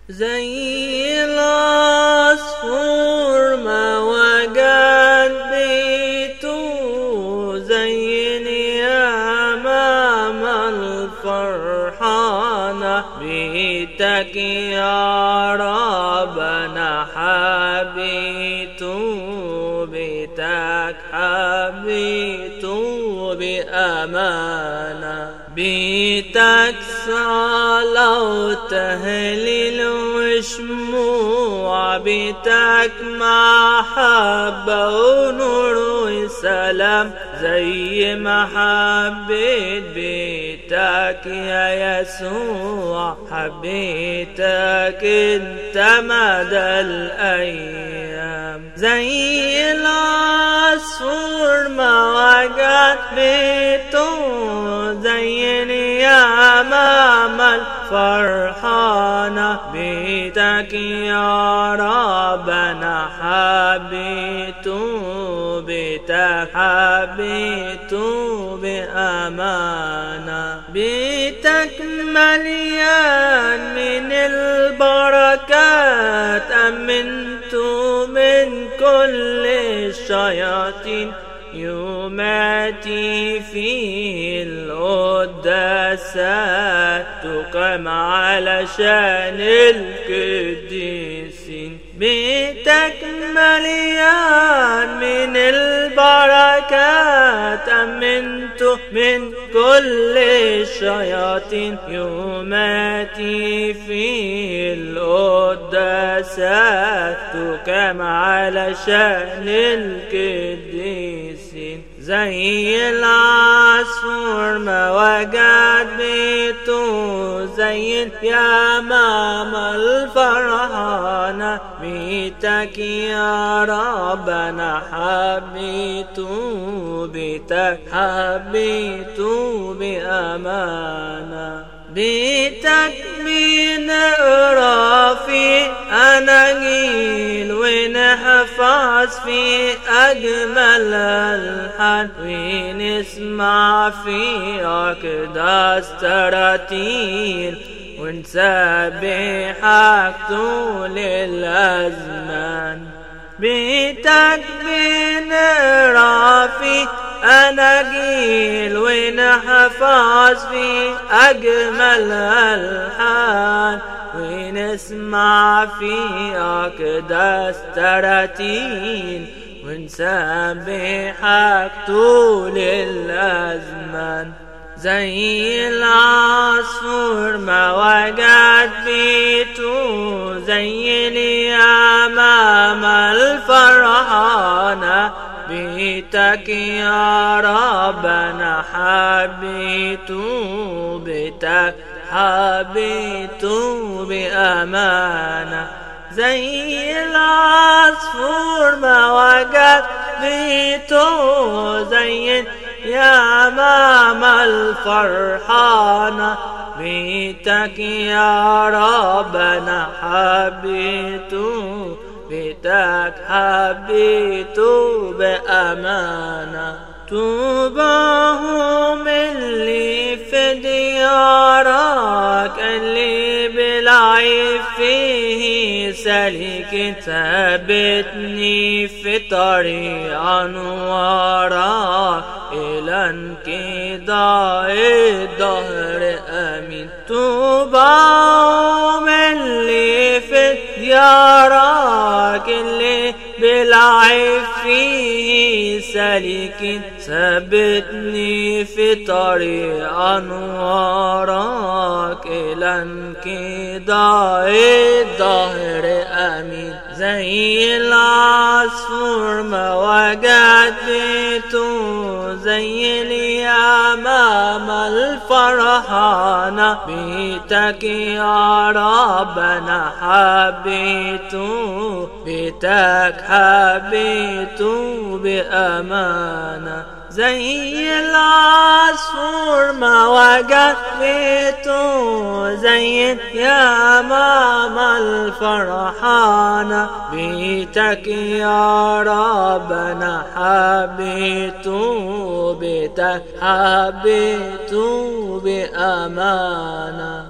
زي العصفور ما وجد بيته زيني يا ماما الفرحانة بيتك يا رب أنا حبيته بيتك حبيته بأمانة بيتك صلاة وتهليل وشموع بيتك محبة ونور وسلام زي ما حبيت بيتك يا يسوع حبيتك انت مدى الايام زي العصفور ما وجد بيته زيني يا ماما الفرحانة بيتك يا رب أنا حبيته بيتك حبيته بأمانة بيتك مليان من البركات أمنت من كل الشياطين يوماتي فيه القداسات تقام علشان القديسين بيتك مليان من البركات أمنت من كل الشياطين يوماتي فيه القداسات تقام علشان القديسين زي العصفور ما وجد بيته زي يا ماما الفرحانة بيتك يا رب أنا حبيته بيتك حبيته بأمانة بيتك بنقرا في أناجيل ونحفظ في أجمل الحال ونسمع في أقداس تراتيل ونسبحك طول الأزمان بيتك بنقرا في أناجيل ونحفظ في أجمل الحال ونسمع في أقداس تراتيل ونسبحك طول الأزمان زي العصفور ما وجد بيته زي اليمام الفرحانة بيتك يا رب أنا حبيته بيتك حبيته بأمانة زي العصفور ما وجد بيته زي يا ماما الفرحانة بيتك يا رب أنا حبيته بيتك حبيته بأمانة توبهم اللي في ديارك اللي بالعيب فيه سالك ثبتني في طريق أنوارك إلى انقضاء الدهر أمين توبهم اللي في ديارك اللي بالعيب فيه سالك ثبتني في طريق أنوارك إلى انقضاء الدهر أمين زي العصفور ما وجد بيته زي اليمام الفرحانة بيتك يا رب أنا حبيته بيتك حبيته بأمانة زي العصفور ما وجد بيته زي يا ماما الفرحانة بيتك يا رب أنا حبيته بيتك حبيته بأمانة